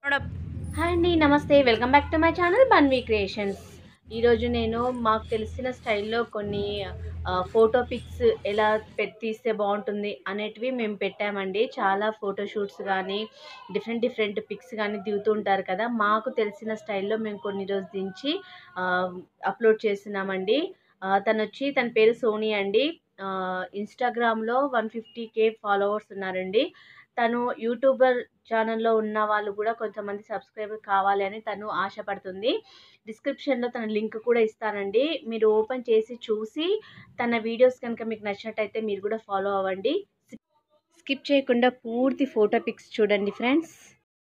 hi అండి నమస్తే welcome back to my channel Banvi creations ఈరోజు నేను మాకు తెలిసిన స్టైల్లో కొన్ని ఫోటో పిక్స్ ఎలా పెట్టి తీస్తే బాగుంటుంది అనేటివి మేము పెట్టామండి చాలా ఫోటో షూట్స్ కానీ డిఫరెంట్ డిఫరెంట్ పిక్స్ కానీ దిగుతుంటారు కదా మాకు తెలిసిన స్టైల్లో మేము కొన్ని రోజు దించి అప్లోడ్ చేస్తున్నామండి ఆ, తను వచ్చి తన పేరు సోనీ అండి ఇన్స్టాగ్రామ్లో వన్ ఫిఫ్టీ కే ఫాలోవర్స్ ఉన్నారండి తను యూట్యూబర్ ఛానల్లో ఉన్న వాళ్ళు కూడా కొంతమంది సబ్స్క్రైబర్ కావాలి అని తను ఆశపడుతుంది డిస్క్రిప్షన్లో తన లింక్ కూడా ఇస్తానండి మీరు ఓపెన్ చేసి చూసి తన వీడియోస్ కనుక మీకు నచ్చినట్టయితే మీరు కూడా ఫాలో అవ్వండి స్కిప్ చేయకుండా పూర్తి ఫోటో పిక్స్ చూడండి ఫ్రెండ్స్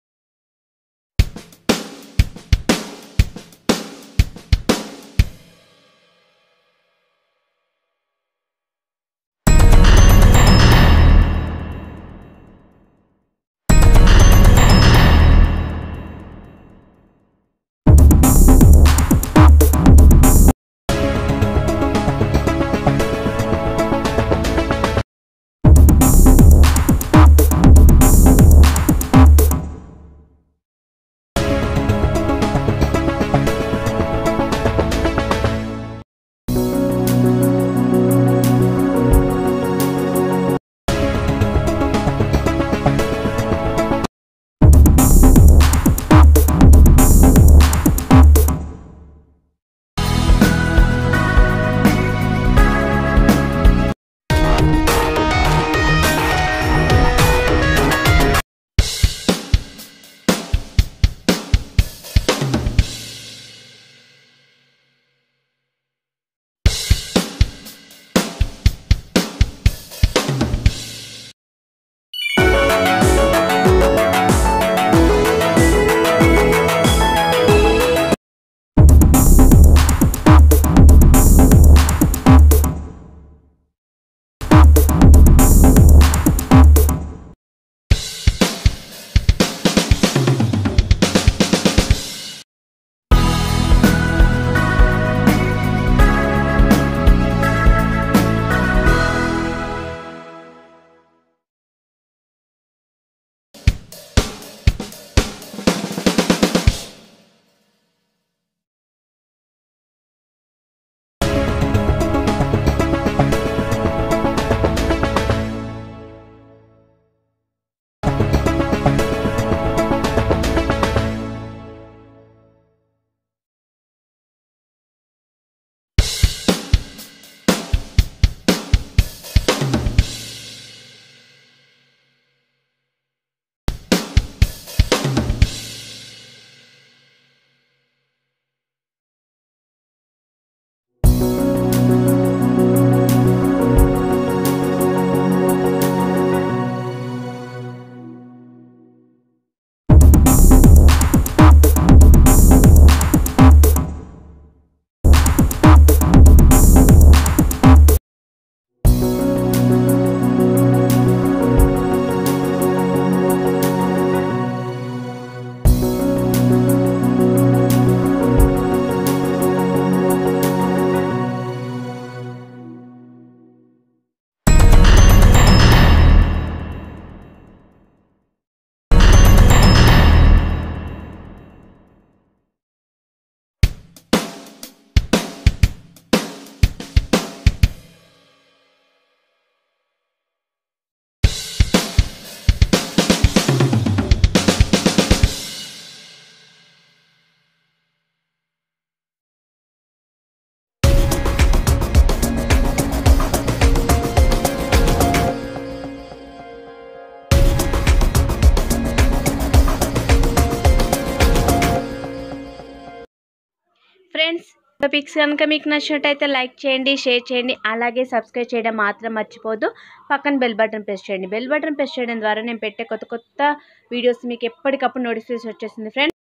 ఫ్రెండ్స్ పిక్స్ కనుక మీకు నచ్చినట్టయితే లైక్ చేయండి షేర్ చేయండి అలాగే సబ్స్క్రైబ్ చేయడం మాత్రం మర్చిపోద్దు పక్కన బెల్ బటన్ ప్రెస్ చేయండి బెల్ బటన్ ప్రెస్ చేయడం ద్వారా నేను పెట్టే కొత్త కొత్త వీడియోస్ మీకు ఎప్పటికప్పుడు నోటిఫికేషన్ వచ్చేసింది ఫ్రెండ్స్